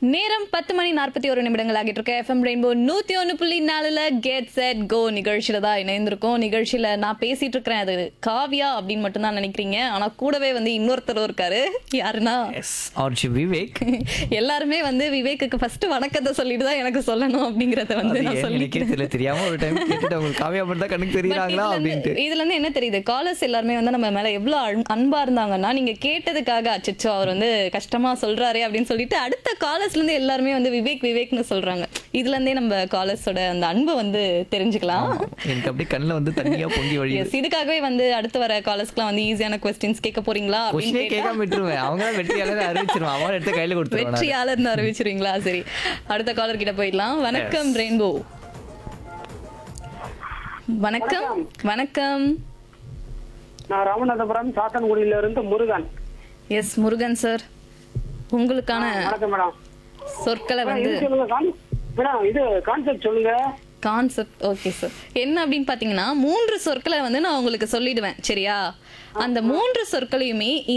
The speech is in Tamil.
நேரம் பத்து மணி நாற்பத்தி ஒரு நிமிடங்கள் ஆகிட்டு இருக்க எஃப்எம் ரெயின்போ நூத்தி ஒன்று புள்ளி நாலுல கெட் செட் கோ நிகழ்ச்சியில தான் இணைந்திருக்கோம் நிகழ்ச்சியில நான் பேசிட்டு இருக்கிறேன் அது காவியா அப்படின்னு மட்டும் தான் நினைக்கிறீங்க ஆனா கூடவே வந்து இன்னொருத்தரும் இருக்காரு யாருன்னா எஸ் ஆர்ஜி விவேக் எல்லாருமே வந்து விவேக்குக்கு ஃபர்ஸ்ட் வணக்கத்தை சொல்லிட்டு தான் எனக்கு சொல்லணும் அப்படிங்கறத வந்து அது நான் ஏன் எனக்கே சொல்லிக்கிறேன் தெரியல தெரியாம ஒரு டைம் கேட்டுட்டு உங்களுக்கு காவியா மட்டும் தான் கண்ணுக்கு But தெரியுறாங்களா இதுல அப்படின்ட்டு இருந்து- இதுல இருந்து என்ன தெரியுது காலர்ஸ் எல்லாருமே வந்து நம்ம மேல எவ்வளவு அன்- அன்பா இருந்தாங்கன்னா நீங்க கேட்டதுக்காக அச்சச்சோ அவர் வந்து கஷ்டமா சொல்றாரே அப்படின்னு சொல்லிட்டு அடுத்த காலர்ஸ்ல இருந்து எல்லாருமே வந்து விவேக் விவேக்னு சொல்றாங்க இதுல இருந்தே நம்ம காலர்ஸோட அந்த அன்பை வந்து தெரிஞ்சுக்கலாம் எனக்கு அப்படியே கண்ணுல வந்து தண்ணியா பொங்கி வழியுது Yes, இதுக்காகவே வந்து அடுத்து வர காலர்ஸ்க்குலாம் வந்து ஈஸியான கொஸ்டின்ஸ் கேட்க போறீங்களா அப்படின்னு கொஸ்டினே கேட்டா கேட்காம விட்டுருவேன் அவங்க தான் வெற்றியாளர் அறிவிச்சிருவான் அவன் எடுத்து கையில கொடுத்துருவான் வெற்றியாளர் அறிவிச்சிருவீங்களா சரி அடுத்த காலர் கிட்ட போயிடலாம் வணக்கம் ரெயின்போ வணக்கம் வணக்கம் நான் ராமநாதபுரம் சாத்தன்குடியில இருந்து முருகன் எஸ் முருகன் சார் உங்களுக்கான வணக்கம் மேடம் சொற்களை மேடம், வந்து இது சொல்லுங்க கான்- மேடம் இது கான்செப்ட் சொல்லுங்க கான்செப்ட் ஓகே சார் என்ன அப்படின்னு பாத்தீங்கன்னா மூன்று சொற்களை வந்து நான் உங்களுக்கு சொல்லிடுவேன் சரியா அந்த மூன்று சொற்களையுமே